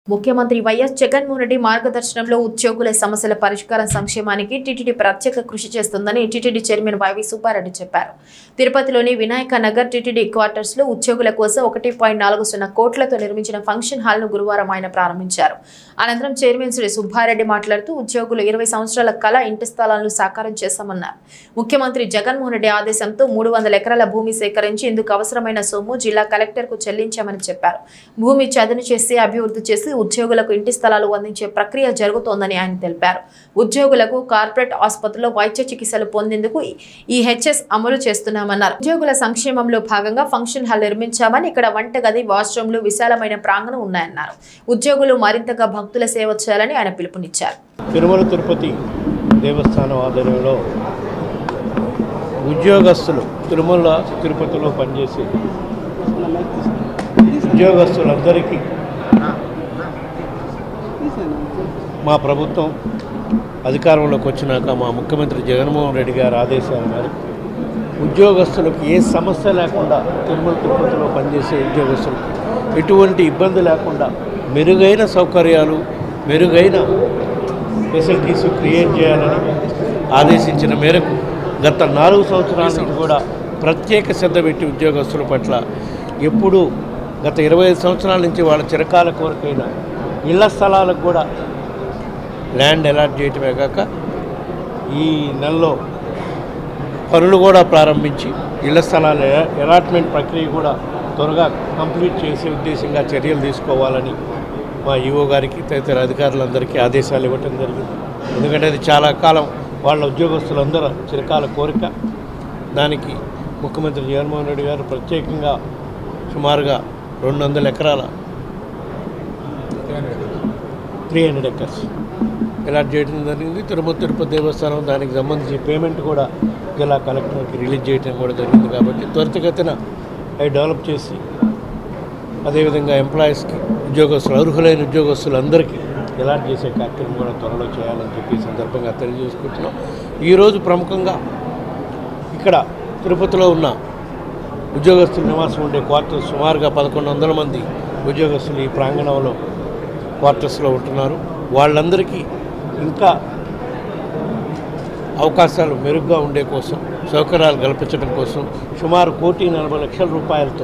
ముఖ్యమంత్రి వైఎస్ జగన్మోహన్ రెడ్డి మార్గదర్శనంలో ఉద్యోగుల సమస్యల పరిష్కారం సంక్షేమానికి టీటీడీ ప్రత్యేక కృషి చేస్తుందని టీటీడీ చైర్మన్ వైవి సుబ్బారెడ్డి చెప్పారు తిరుపతిలోని వినాయక నగర్ టీటీడీ క్వార్టర్స్ లో ఉద్యోగుల కోసం ఒకటి పాయింట్ నాలుగు సున్నా కోట్లతో నిర్మించిన ఫంక్షన్ హాల్ ను గురువారం ఆయన ప్రారంభించారు అనంతరం చైర్మన్ శ్రీ సుబ్బారెడ్డి మాట్లాడుతూ ఉద్యోగులు ఇరవై సంవత్సరాల కళ ఇంటి స్థలాలను సాకారం చేశామన్నారు ముఖ్యమంత్రి జగన్మోహన్ రెడ్డి ఆదేశంతో మూడు వందల ఎకరాల భూమి సేకరించి ఇందుకు అవసరమైన సొమ్ము జిల్లా కలెక్టర్ కు చెల్లించామని చెప్పారు భూమి చదును చేసి అభివృద్ధి చేసి ఉద్యోగులకు ఇంటి స్థలాలు అందించే ప్రక్రియ జరుగుతోందని ఆయన తెలిపారు ఉద్యోగులకు కార్పొరేట్ ఆసుపత్రిలో వైద్య చికిత్సలు పొందేందుకు ఈ హెచ్ఎస్ అమలు చేస్తున్నామన్నారు ఉద్యోగుల సంక్షేమంలో భాగంగా ఫంక్షన్ హాల్ నిర్మించామని ఇక్కడ వంటగది వాష్రూమ్లు విశాలమైన ప్రాంగణం ఉన్నాయన్నారు ఉద్యోగులు మరింతగా భక్తుల సేవ చేయాలని ఆయన పిలుపునిచ్చారు తిరుమల తిరుపతి దేవస్థానం ఆధ్వర్యంలో ఉద్యోగస్తులు తిరుమల తిరుపతిలో పనిచేసే ఉద్యోగస్తులందరికీ మా ప్రభుత్వం అధికారంలోకి వచ్చినాక మా ముఖ్యమంత్రి జగన్మోహన్ రెడ్డి గారి ఆదేశాల మేరకు ఉద్యోగస్తులకు ఏ సమస్య లేకుండా తిరుమల తిరుపతిలో పనిచేసే ఉద్యోగస్తులకు ఎటువంటి ఇబ్బంది లేకుండా మెరుగైన సౌకర్యాలు మెరుగైన ఫెసిలిటీస్ క్రియేట్ చేయాలని ఆదేశించిన మేరకు గత నాలుగు సంవత్సరాల నుంచి కూడా ప్రత్యేక శ్రద్ధ పెట్టి ఉద్యోగస్తుల పట్ల ఎప్పుడూ గత ఇరవై ఐదు సంవత్సరాల నుంచి వాళ్ళ చిరకాల కోరికైన ఇళ్ల స్థలాలకు కూడా ల్యాండ్ అలాట్ చేయటమే కాక ఈ నెలలో పనులు కూడా ప్రారంభించి ఇళ్ల స్థలాల అలాట్మెంట్ ప్రక్రియ కూడా త్వరగా కంప్లీట్ చేసే ఉద్దేశంగా చర్యలు తీసుకోవాలని మా ఈఓ గారికి తదితర అధికారులందరికీ ఆదేశాలు ఇవ్వటం జరిగింది ఎందుకంటే అది చాలా కాలం వాళ్ళ ఉద్యోగస్తులందరూ చిరకాల కోరిక దానికి ముఖ్యమంత్రి జగన్మోహన్ రెడ్డి గారు ప్రత్యేకంగా సుమారుగా రెండు వందల ఎకరాల త్రీ హండ్రెడ్ ఎకర్స్ అలాట్ చేయడం జరిగింది తిరుమల తిరుపతి దేవస్థానం దానికి సంబంధించి పేమెంట్ కూడా జిల్లా కలెక్టర్కి రిలీజ్ చేయడం కూడా జరిగింది కాబట్టి త్వరితగతిన అవి డెవలప్ చేసి అదేవిధంగా ఎంప్లాయీస్కి ఉద్యోగస్తులు అర్హులైన ఉద్యోగస్తులందరికీ అలాట్ చేసే కార్యక్రమం కూడా త్వరలో చేయాలని చెప్పి ఈ సందర్భంగా తెలియజేసుకుంటున్నాం ఈరోజు ప్రముఖంగా ఇక్కడ తిరుపతిలో ఉన్న ఉద్యోగస్తుల నివాసం ఉండే క్వార్టర్స్ సుమారుగా పదకొండు వందల మంది ఉద్యోగస్తులు ఈ ప్రాంగణంలో క్వార్టర్స్లో ఉంటున్నారు వాళ్ళందరికీ ఇంకా అవకాశాలు మెరుగ్గా ఉండే కోసం సౌకర్యాలు కల్పించడం కోసం సుమారు కోటి నలభై లక్షల రూపాయలతో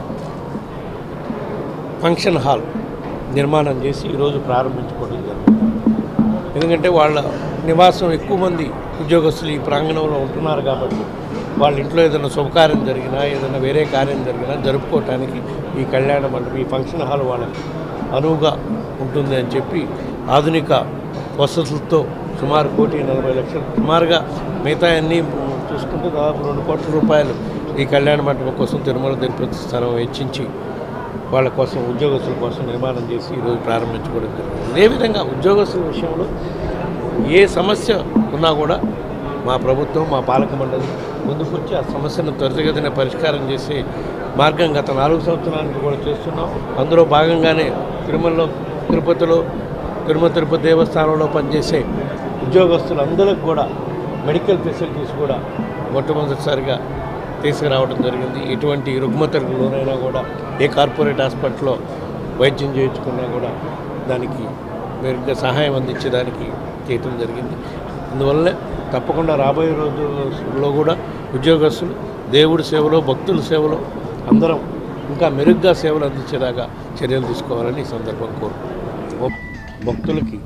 ఫంక్షన్ హాల్ నిర్మాణం చేసి ఈరోజు ప్రారంభించుకోవడం జరిగింది ఎందుకంటే వాళ్ళ నివాసం ఎక్కువ మంది ఉద్యోగస్తులు ఈ ప్రాంగణంలో ఉంటున్నారు కాబట్టి వాళ్ళ ఇంట్లో ఏదైనా శుభకార్యం జరిగినా ఏదైనా వేరే కార్యం జరిగినా జరుపుకోవటానికి ఈ కళ్యాణ మండపం ఈ ఫంక్షన్ హాల్ వాళ్ళకి అనువుగా ఉంటుంది అని చెప్పి ఆధునిక వసతులతో సుమారు కోటి నలభై లక్షలు సుమారుగా మిగతా అన్నీ చూసుకుంటే దాదాపు రెండు కోట్ల రూపాయలు ఈ కళ్యాణ మండపం కోసం తిరుమల తిరుపతి స్థలం వెచ్చించి వాళ్ళ కోసం ఉద్యోగస్తుల కోసం నిర్మాణం చేసి ఈరోజు ప్రారంభించుకోవడం జరిగింది అదేవిధంగా ఉద్యోగస్తుల విషయంలో ఏ సమస్య ఉన్నా కూడా మా ప్రభుత్వం మా పాలక మండలి ముందుకొచ్చి ఆ సమస్యను త్వరితగతిన పరిష్కారం చేసే మార్గం గత నాలుగు సంవత్సరానికి కూడా చేస్తున్నాం అందులో భాగంగానే తిరుమలలో తిరుపతిలో తిరుమల తిరుపతి దేవస్థానంలో పనిచేసే ఉద్యోగస్తులందరికీ కూడా మెడికల్ ఫెసిలిటీస్ కూడా మొట్టమొదటిసారిగా తీసుకురావడం జరిగింది ఎటువంటి రుగ్మతలకు లోనైనా కూడా ఏ కార్పొరేట్ హాస్పిటల్లో వైద్యం చేయించుకున్నా కూడా దానికి మెరుగ్గా సహాయం అందించేదానికి చేయటం జరిగింది అందువల్ల తప్పకుండా రాబోయే రోజుల్లో కూడా ఉద్యోగస్తులు దేవుడి సేవలో భక్తుల సేవలో అందరం ఇంకా మెరుగ్గా సేవలు అందించేలాగా చర్యలు తీసుకోవాలని ఈ సందర్భం కోరుకుంటున్నాం భక్తులకి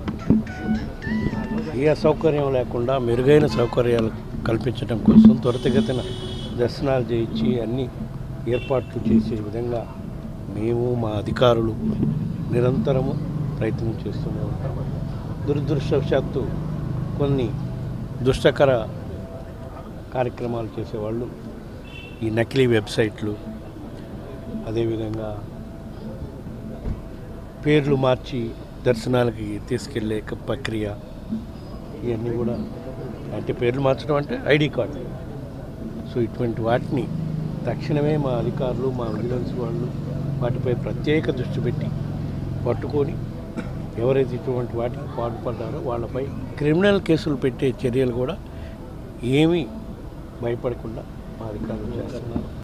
ఏ అసౌకర్యం లేకుండా మెరుగైన సౌకర్యాలు కల్పించడం కోసం త్వరితగతిన దర్శనాలు చేయించి అన్ని ఏర్పాట్లు చేసే విధంగా మేము మా అధికారులు నిరంతరము ప్రయత్నం చేస్తూనే ఉంటాం దురదృష్టవశాత్తు కొన్ని దుష్టకర కార్యక్రమాలు చేసేవాళ్ళు ఈ నకిలీ వెబ్సైట్లు అదేవిధంగా పేర్లు మార్చి దర్శనాలకి తీసుకెళ్లే క- ప్రక్రియ ఇవన్నీ కూడా అంటే పేర్లు మార్చడం అంటే ఐడి కార్డు సో ఇటువంటి వాటిని తక్షణమే మా అధికారులు మా విజిలెన్స్ వాళ్ళు వాటిపై ప్రత్యేక దృష్టి పెట్టి పట్టుకొని ఎవరైతే ఇటువంటి వాటికి పాటుపడ్డారో వాళ్ళపై క్రిమినల్ కేసులు పెట్టే చర్యలు కూడా ఏమీ భయపడకుండా మా అధికారులు చేస్తున్నారు